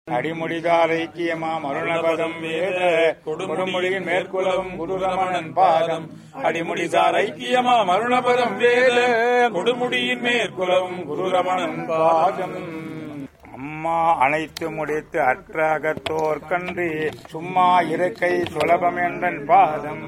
அடிமுடிதார் ஐக்கியமாம் அருணபதம் வேத கொடுமுடியின் மேற்குலவும் குருரமணன் பாதம் அடிமுடிதார் ஐக்கியமாம் அருணபதம் வேத கொடுமுடியின் மேற்குலவும் குருரமணன் பாதம் அம்மா அனைத்து முடித்து அற்ற அகத்தோர் கன்றி சும்மா இருக்கை சுலபம் என்றன் பாதம்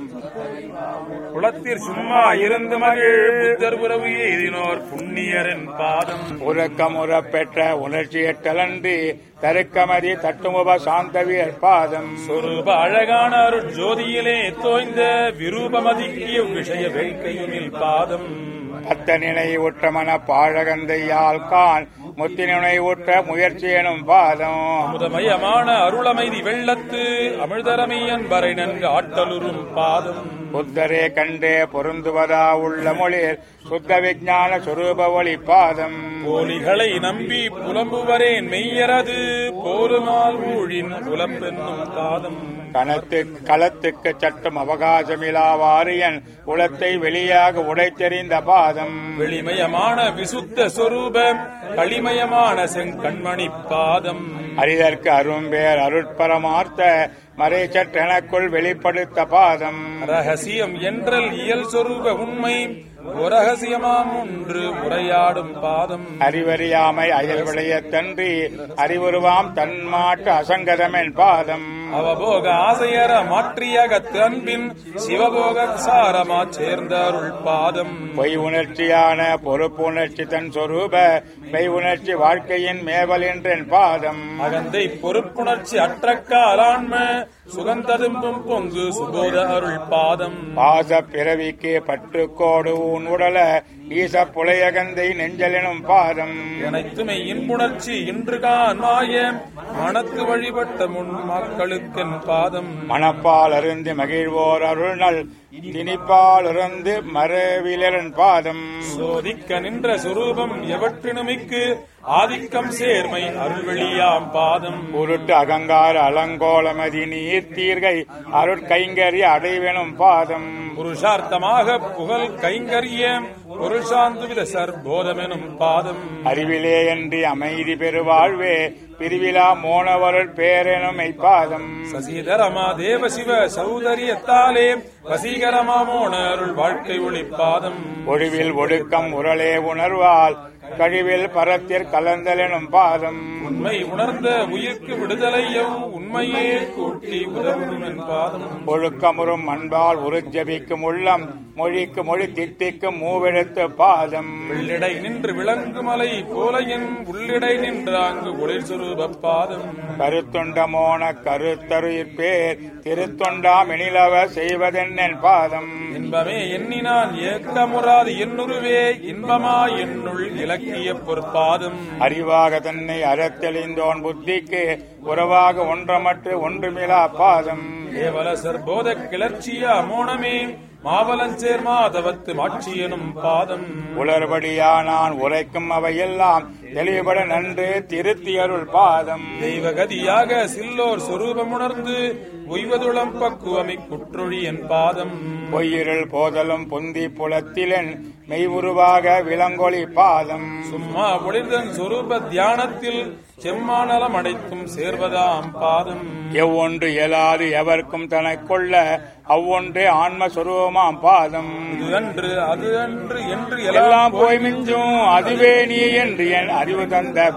குளத்தில் சும்மா இருந்து மகிழ் புத்தர் உறவு எய்தினோர் புண்ணியரின் பாதம் உறக்கமுற பெற்ற உணர்ச்சியற்றலன்றி தருக்கமதி தட்டுமுப சாந்தவியர் பாதம் சொரூப அழகான அருட் ஜோதியிலே தோய்ந்த விரூபமதிக்கிய விஷய வேட்கையுனில் பாதம் பத்தனினை உற்ற மன பாழகந்தையால் கான் முத்தினை உற்ற முயற்சி எனும் பாதம் அமுதமயமான அருளமைதி வெள்ளத்து அமிழ்தரமை அன்பரை நன்கு ஆட்டலுறும் பாதம் புத்தரே கண்டே பொருந்துவதா உள்ள மொழிர் சுத்த விஞ்ஞான சுரூப ஒளி பாதம் போலிகளை நம்பி புலம்புவரேன் மெய்யரது போருமால் ஊழின் புலம்பென்னும் பாதம் கணத்து களத்துக்கு சட்டும் அவகாசமிலா வாரியன் குலத்தை வெளியாக உடைத்தெறிந்த பாதம் வெளிமயமான விசுத்த சொரூப களிமயமான செங்கண்மணி பாதம் அரிதற்கு அரும்பேர் அருட்பரமார்த்த மறைச்சற்றெனக்குள் வெளிப்படுத்த பாதம் ரகசியம் என்றல் இயல் சொரூப உண்மை ஒரகசியமாம் ஒன்று உரையாடும் பாதம் அறிவறியாமை அயல் விளையத்தன்றி அறிவுருவாம் தன்மாட்டு அசங்கதமென் பாதம் அவபோக ஆசையற மாற்றியகத்து அன்பின் சிவபோக சாரமா சேர்ந்த அருள் பாதம் பொய் உணர்ச்சியான பொறுப்புணர்ச்சி தன் சொரூப மெய் உணர்ச்சி வாழ்க்கையின் மேவல் என்றென் பாதம் அகந்தை பொறுப்புணர்ச்சி அற்றக்காலான்ம சுகந்ததும்பும் பொங்கு சுபோத அருள் பாதம் பாச பிறவிக்கு பற்றுக்கோடு உன் உடல ஈச புலையகந்தை நெஞ்சலெனும் பாதம் அனைத்துமை இன்புணர்ச்சி இன்று காணாய மனத்து வழிபட்ட முன் மக்களுக்கென் பாதம் மணப்பால் அருந்து மகிழ்வோர் அருள்நல் திணிப்பால் இருந்து மரவிலரன் பாதம் சோதிக்க நின்ற சுரூபம் எவற்றினுமிக்கு ஆதிக்கம் சேர்மை அருள்வெளியாம் பாதம் உருட்டு அகங்கார அலங்கோலமதி நீர் தீர்கை அருட்கைங்கரிய அடைவெனும் பாதம் புருஷார்த்தமாக புகழ் கைங்கரிய பொருள்சாந்துவித சர்போதமெனும் பாதம் அறிவிலே என்று அமைதி பெருவாழ்வே பிரிவிலா மோனவருள் பேரெனும் மெய்ப்பாதம் சசிதரமா தேவசிவ சௌதரியத்தாலே வசீகரமாமோன அருள் வாழ்க்கை ஒளி பாதம் ஒழிவில் ஒடுக்கம் உரளே உணர்வால் கழிவில் பரத்திற் கலந்தலெனும் பாதம் உண்மை உணர்ந்த உயிர்க்கு விடுதலை எவ் உண்மையே கூட்டி உதவும் என் பாதம் ஒழுக்கமுறும் அன்பால் உருஜபிக்கும் உள்ளம் மொழிக்கு மொழி தித்திக்கும் மூவெழுத்து பாதம் உள்ளிடை நின்று விளங்கு மலை போல என் உள்ளிடை நின்று அங்கு ஒளிர் சுரூப பாதம் கருத்துண்டமோன கருத்தருயிர் பேர் திருத்தொண்டாம் எனிலவ செய்வதென்னன் பாதம் இன்பமே எண்ணினான் ஏக்கமுறாது என்னுருவே இன்பமா என்னுள் இலக்கிய பொற்பாதம் அறிவாக தன்னை அறத்தெளிந்தோன் புத்திக்கு உறவாக ஒன்றமற்று ஒன்றுமிலா பாதம் கேவல சர்போத கிளர்ச்சிய அமோனமே மாவலஞ்சேர் மாதவத்து மாட்சி எனும் பாதம் உளறுபடியா நான் உரைக்கும் அவையெல்லாம் தெளிவுபட நன்று திருத்தியருள் பாதம் தெய்வகதியாக சில்லோர் சொரூபமுணர்ந்து உய்வதுளம் பக்குவமை குற்றொழி என் பாதம் பொய்யிருள் போதலும் பொந்தி புலத்திலன் மெய்வுருவாக விலங்கொளி பாதம் சும்மா ஒளிர்தன் சொரூப தியானத்தில் செம்மானலம் அடைத்தும் சேர்வதாம் பாதம் எவ்வொன்று இயலாது எவர்க்கும் தனக்கொள்ள அவ்வொன்றே ஆன்மஸ்வரூபமாம் பாதம் இது அன்று அது அன்று என்று எல்லாம் போய் மிஞ்சும் அதுவே நீ என்று என் அறிவு தந்த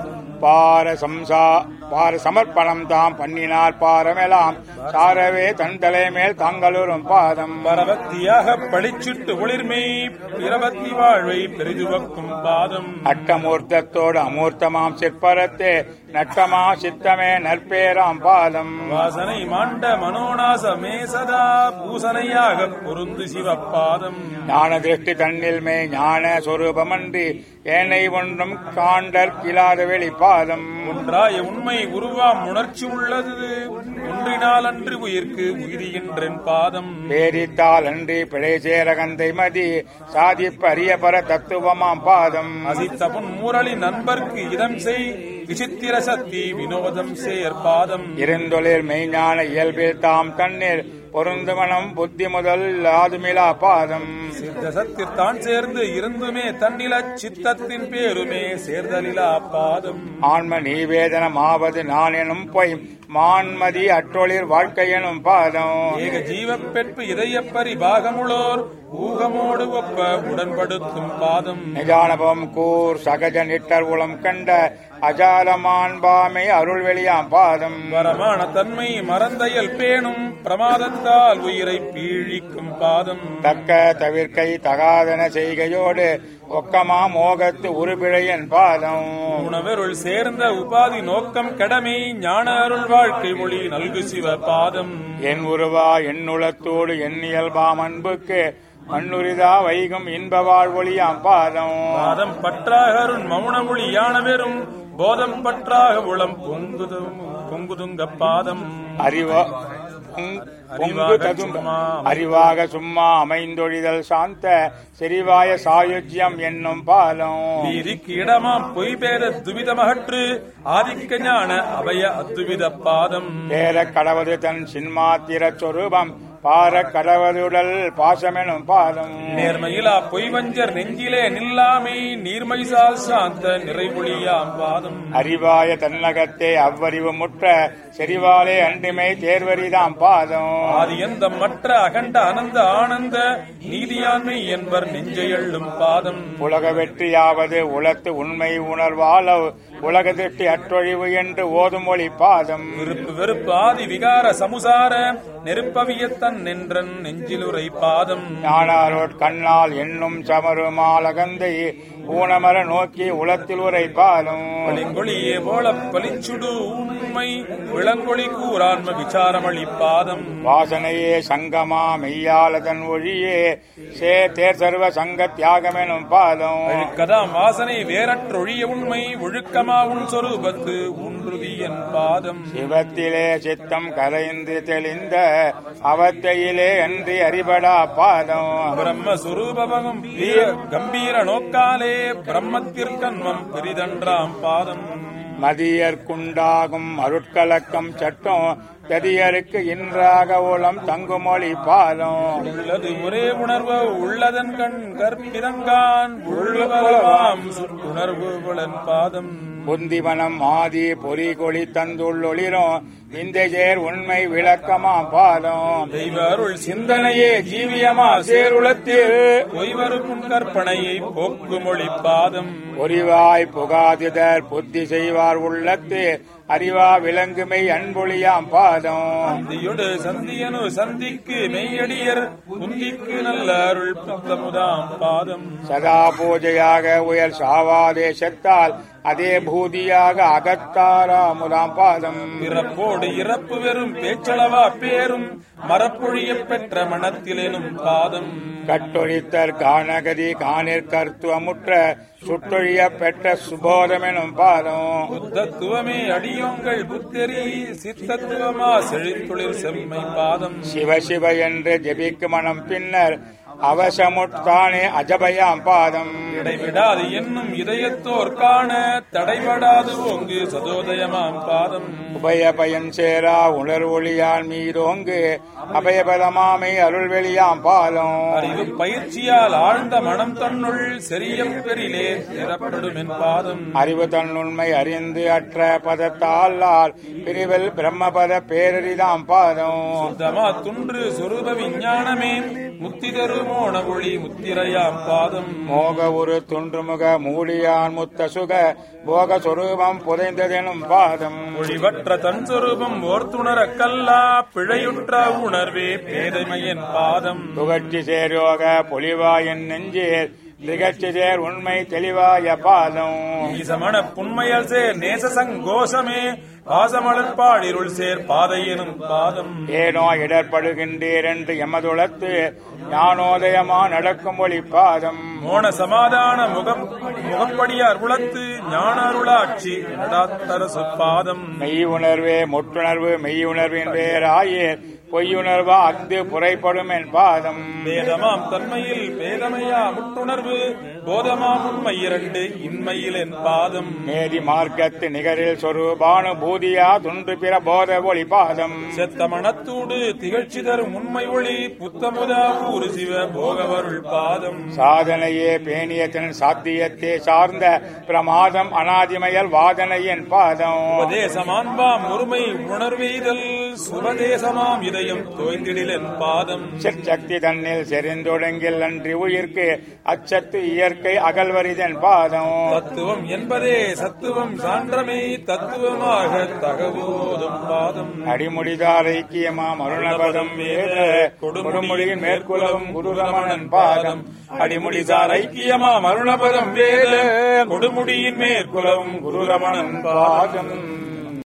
பார சம்சா பார சமர்ப்பணம் தாம் பண்ணினார் பாரமெல்லாம் சாரவே தன் தலைமேல் தாங்களும் பாதம் பரபக்தியாக பழிச்சிட்டு ஒளிர்மை பிரபத்தி வாழ்வை பெரிதுவக்கும் பாதம் அட்டமூர்த்தத்தோடு அமூர்த்தமாம் சிற்பரத்தே நட்டமா சித்தமே நற்பேராம் பாதம் வாசனை மாண்ட மனோநாச மேசதா பூசனையாக பொருந்து சிவப்பாதம் ஞான திருஷ்டி தன்னில் மே ஞான சொரூபமன்றி ஏனை ஒன்றும் காண்டற் கிளாத வெளி பாதம் ஒன்றாய உண்மை உருவாம் உணர்ச்சி உள்ளது ஒன்றினால் அன்று உயிர்க்கு உயிரிகின்றன் பாதம் பேரித்தால் அன்றி பிழை சேரகந்தை மதி சாதிப்ப அரிய பர தத்துவமாம் பாதம் அசித்த புன் மூரளி நண்பர்க்கு இதம் செய் விசித்திர சக்தி வினோதம் சேர் பாதம் இருந்தொழில் மெய்ஞான இயல்பில் தாம் தண்ணீர் பொருந்துமனம் புத்தி முதல் ஆதுமிலா பாதம் சித்தசத்திற்தான் சேர்ந்து இருந்துமே தன்னில சித்தத்தின் பேருமே சேர்தலிலா பாதம் ஆன்ம நீவேதனமாவது நான் எனும் பொய் மான்மதி அற்றொளிர் வாழ்க்கை எனும் பாதம் ஏக ஜீவப் பெற்பு இதய பரிபாகமுளோர் ஊகமோடு ஒப்ப உடன்படுத்தும் பாதம் நிஜானபம் கூர் சகஜ நிட்டர் உளம் கண்ட அஜாலமான்பாமை அருள் வெளியாம் பாதம் வரமான தன்மை மறந்தையல் பேணும் பிரமாதத்தால் உயிரை பீழிக்கும் பாதம் தக்க தவிர்க்கை தகாதன செய்கையோடு ஒக்கமா மோகத்து உருபிழையன் பாதம் உணவருள் சேர்ந்த உபாதி நோக்கம் கடமை ஞான அருள் வாழ்க்கை மொழி நல்கு சிவ பாதம் என் உருவா எண்ணுளத்தோடு எண்ணியல்பாம் அன்புக்கு மண்ணுரிதா வைகும் இன்ப வாழ்வொழியாம் பாதம் பாதம் பற்றாக அருண் மௌனமொழி யான வெறும் போதம் பற்றாக உளம் பொங்குதும் பொங்குதுங்க பாதம் அறிவா பொங்- பொங்கு ததும் அறிவாக சும்மா அமைந்தொழிதல் சாந்த செறிவாய சாயுஜ்யம் என்னும் பாலம் நீதிக்கு இடமாம் பொய் பேத துவிதமகற்று ஆதிக்க ஞான அபய அத்துவித பாதம் பேர கடவது தன் சின்மாத்திர சொரூபம் பார கடவதுடல் பாசமெனும் பாதம் நேர்மையிலா பொய்வஞ்சர் நெஞ்சிலே நில்லாமை நீர்மைசால் சாந்த நிறைவொழியாம் பாதம் அறிவாய தன்னகத்தே அவ்வறிவு முற்ற செறிவாலே அன்றிமை தேர்வரிதாம் பாதம் ஆதி எந்த மற்ற அகண்ட அனந்த ஆனந்த நீதியாண்மை என்பர் நெஞ்சை எள்ளும் பாதம் உலக வெற்றியாவது உலத்து உண்மை உணர்வால உலக திருஷ்டி அற்றொழிவு என்று ஓதும் ஒளி பாதம் விருப்பு வெறுப்பு ஆதி விகார சமுசார நெருப்பவியத்தன் நின்றன் நெஞ்சிலுரை பாதம் ஞானாரோட் கண்ணால் என்னும் சமருமாலகந்தை ஊனமர நோக்கி உலத்தில் உரை பாலும் பளிங்கொழியே போல பளிச்சுடு உண்மை விளங்கொழி கூறான்ம விசாரமளி பாதம் வாசனையே சங்கமா மெய்யாலதன் ஒழியே சே தேர் சர்வ சங்க தியாகமெனும் பாதம் அழுக்கதாம் வாசனை வேறற்றொழிய உண்மை ஒழுக்கமா உன் சொரூபத்து உன்றுதி என் பாதம் சிவத்திலே சித்தம் கரைந்து தெளிந்த அவத்தையிலே அன்றி அறிபடா பாதம் பிரம்ம சுரூபவகம் வீர கம்பீர நோக்காலே பிரம்மத்திற்கன்மம் பெரிதன்றாம் பாதம் மதியர்க்குண்டாகும் அருட்கலக்கம் சட்டம் கதியருக்கு இன்றாக உளம் தங்குமொழி பாதம் உள்ளது ஒரே உணர்வு உள்ளதன் கண் கற்பிதங்கான் உள்ளவரவாம் உணர்வு புலன் பாதம் புந்திவனம் ஆதி பொறி கொளி தந்துள்ளொளிரும் இந்த சேர் உண்மை விளக்கமா பாதம் தெய்வ அருள் சிந்தனையே ஜீவியமா சேருளத்தில் பொய்வரும் உன் கற்பனையை போக்குமொழி பாதம் பொறிவாய் புகாதிதர் புத்தி செய்வார் உள்ளத்து அறிவா விலங்குமை அன்பொழியாம் பாதம் சந்தியொடு சந்தியனு சந்திக்கு மெய்யடியர் குந்திக்கு நல்ல அருள் புத்தமுதாம் பாதம் சதா பூஜையாக உயர் சாவாதேசத்தால் அதே பூதியாக அகத்தாராமுதாம் பாதம் பிறப்போடு இறப்பு வெறும் பேச்சளவா பேரும் மரப்பொழிய பெற்ற மனத்திலெனும் பாதம் கட்டொழித்தர் காணகதி காணிற் கர்த்துவமுற்ற சுட்டொழிய பெற்ற சுபோதமெனும் பாதம் புத்தத்துவமே அடியோங்கள் புத்தரி சித்தத்துவமா செழித்துளிர் செம்மை பாதம் சிவ சிவ என்று ஜெபிக்கு மனம் பின்னர் அவசமுற்றானே அஜபயாம் பாதம் இடைவிடாது என்னும் இதயத்தோர் காண தடைபடாது ஓங்கு சதோதயமாம் பாதம் உபய பயன் சேரா உணர்வொளியான் மீதோங்கு அபயபதமாமை அருள்வெளியாம் பாலம் அறிவு பயிற்சியால் ஆழ்ந்த மனம் தன்னுள் செறிய பெரிலே நிறப்படும் என் பாதம் அறிவு தன்னுண்மை அறிந்து அற்ற பதத்தால் பிரிவில் பிரம்மபத பேரறிதாம் பாதம் சுத்தமா துன்று சொரூப விஞ்ஞானமே முத்தி தருமோண ஒளி முத்திரையாம் பாதம் மோக ஒரு துன்றுமுக மூடியான் முத்த சுக போக சொரூபம் புதைந்ததெனும் பாதம் ஒளிவற்ற தன் சொரூபம் ஓர்த்துணர கல்லா பிழையுற்ற உணர்வே பேதைமையன் பாதம் புகழ்ச்சி சேரோக பொலிவாயின் நெஞ்சேர் திகழ்ச்சி சேர் உண்மை தெளிவாய பாதம் ஈசமண புன்மையல் சேர் நேச சங்கோஷமே பாசமலர்பாடிருள் சேர் பாதையெனும் பாதம் ஏனோ இடர்படுகின்றீர் என்று எமதுளத்து ஞானோதயமா நடக்கும் ஒளி பாதம் மோன சமாதான முகம் முகப்படியார் உளத்து ஞான அருளாட்சி நடாத்தரசு பாதம் மெய் உணர்வே முற்றுணர்வு மெய் உணர்வின் வேறாயே பொய்யுணர்வா அஃது புரைப்படும் என் பாதம் வேதமாம் தன்மையில் பேதமையா முட்டுணர்வு போதமாம் உண்மை இரண்டு இன்மையில் என் பாதம் நேதி மார்க்கத்து நிகரில் சொரூபானு பூத ஊதியா துன்று பிற போத ஒளி பாதம் செத்த மனத்தூடு திகழ்ச்சி தரும் உண்மை ஒளி புத்தமுதா ஊரு சிவ போகவருள் பாதம் சாதனையே பேணியத்தின் சாத்தியத்தே சார்ந்த பிரமாதம் அனாதிமயல் வாதனையின் பாதம் உபதேசமான்பாம் ஒருமை உணர்வெய்தல் சுபதேசமாம் இதயம் தோய்ந்திடிலன் பாதம் சிற்சக்தி தன்னில் செறிந்தொடுங்கில் அன்றி உயிர்க்கு அச்சத்து இயற்கை அகல்வரிதன் பாதம் தத்துவம் என்பதே சத்துவம் சான்றமை தத்துவமாக தகவோதும் பாதம் அடிமுடிதார் ஐக்கியமாம் அருணபதம் வேத கொடுமுடியின் மேற்குலவும் குருரமணன் பாதம் அடிமுடிசார் ஐக்கியமா மருணபதம் வேத கொடுமுடியின் மேற்குலவும் குருரமணன் பாதம்